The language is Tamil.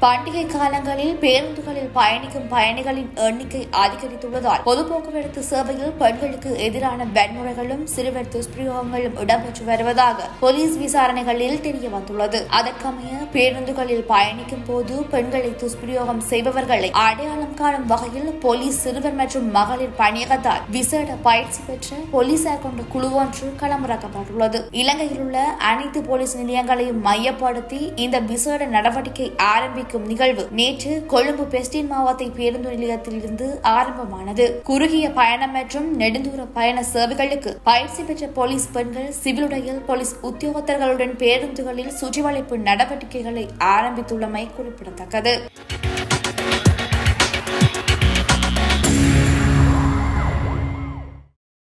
பண்டிகை காலங்களில் பேருந்துகளில் பயணிக்கும் பயணிகளின் எண்ணிக்கை அதிகரித்துள்ளதால் பொது போக்குவரத்து சேவையில் பெண்களுக்கு எதிரான வன்முறைகளும் சிறுவர் துஷ்பிரயோகங்களும் இடம்பெற்று வருவதாக போலீஸ் விசாரணைகளில் தெரிய வந்துள்ளது அதற்கமைய பேருந்துகளில் பயணிக்கும் போது பெண்களை துஷ்பிரயோகம் செய்பவர்களை அடையாளம் காணும் வகையில் போலீஸ் சிறுவர் மற்றும் மகளிர் பணியகத்தால் விசேட பயிற்சி பெற்ற போலீசார் கொண்ட குழு ஒன்று களமிறக்கப்பட்டுள்ளது இலங்கையில் உள்ள அனைத்து போலீஸ் நிலையங்களையும் மையப்படுத்தி இந்த விசேட நடவடிக்கை ஆரம்பிக்கும் நிகழ்வு நேற்று கொழும்பு பெஸ்டின் மாவட்ட பேருந்து நிலையத்திலிருந்து ஆரம்பமானது குறுகிய பயணம் மற்றும் நெடுந்தூர பயண சேவைகளுக்கு பயிற்சி பெற்ற போலீஸ் பெண்கள் சிவில் உடையில் போலீஸ் உத்தியோகத்தர்களுடன் பேருந்துகளில் சுற்றிவளைப்பு நடவடிக்கைகளை ஆரம்பித்துள்ளமை குறிப்பிடத்தக்கது